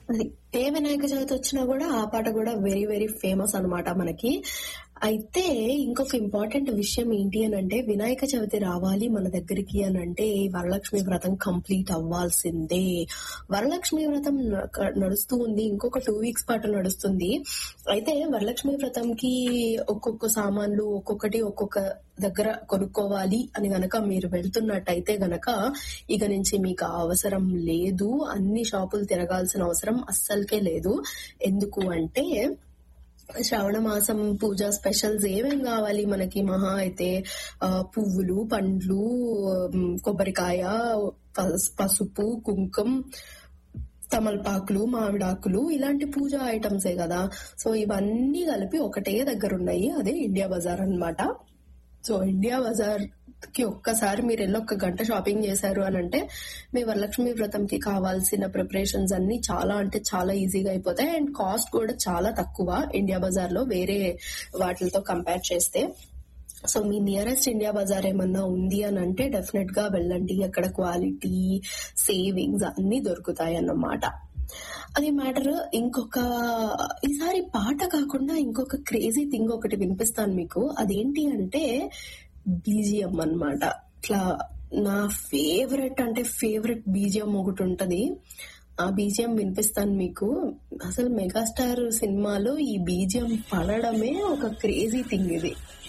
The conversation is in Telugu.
అది ఏ వినాయక చవితి వచ్చినా కూడా ఆ పాట కూడా వెరీ వెరీ ఫేమస్ అన్నమాట మనకి అయితే ఇంకొక ఇంపార్టెంట్ విషయం ఏంటి అని అంటే వినాయక చవితి రావాలి మన దగ్గరికి అని అంటే వరలక్ష్మి వ్రతం కంప్లీట్ అవ్వాల్సిందే వరలక్ష్మి వ్రతం న- నడుస్తూ ఉంది ఇంకొక టూ వీక్స్ పాటు నడుస్తుంది అయితే వరలక్ష్మి వ్రతంకి ఒక్కొక్క సామాన్లు ఒక్కొక్కటి ఒక్కొక్క దగ్గర కొనుక్కోవాలి అని గనక మీరు వెళ్తున్నట్టయితే గనక ఇక నుంచి మీకు ఆ అవసరం లేదు అన్ని షాపులు తిరగాల్సిన అవసరం అస్సలకే లేదు ఎందుకు అంటే శ్రావణ మాసం పూజ స్పెషల్స్ ఏమేం కావాలి మనకి మహా అయితే ఆ, పువ్వులు పండ్లు ఉమ్, కొబ్బరికాయ పస్- పసుపు కుంకుమ తమలపాకులు మామిడాకులు ఇలాంటి పూజ ఐటమ్సే కదా సో ఇవన్నీ కలిపి ఒకటే దగ్గర ఉన్నాయి అదే ఇండియా బజార్ అన్నమాట సో ఇండియా బజార్ కి ఒక్కసారి మీరు వెళ్ళి ఒక్క గంట షాపింగ్ చేశారు అని అంటే మీ వరలక్ష్మి వ్రతంకి కావాల్సిన ప్రిపరేషన్స్ అన్ని చాలా అంటే చాలా ఈజీగా అయిపోతాయి అండ్ కాస్ట్ కూడా చాలా తక్కువ ఇండియా బజార్ లో వేరే వాటితో కంపేర్ చేస్తే సో మీ నియరెస్ట్ ఇండియా బజార్ ఏమన్నా ఉంది అని అంటే డెఫినెట్ గా వెళ్ళండి అక్కడ క్వాలిటీ సేవింగ్స్ అన్ని దొరుకుతాయి అన్నమాట అది మ్యాటర్ ఇంకొక ఈసారి పాట కాకుండా ఇంకొక క్రేజీ థింగ్ ఒకటి వినిపిస్తాను మీకు అదేంటి అంటే బీజిఎం అన్నమాట ఇట్లా నా ఫేవరెట్ అంటే ఫేవరెట్ బీజిఎం ఒకటి ఉంటది ఆ బీజిఎం వినిపిస్తాను మీకు అసలు మెగాస్టార్ సినిమాలో ఈ బీజిఎం పడడమే ఒక క్రేజీ థింగ్ ఇది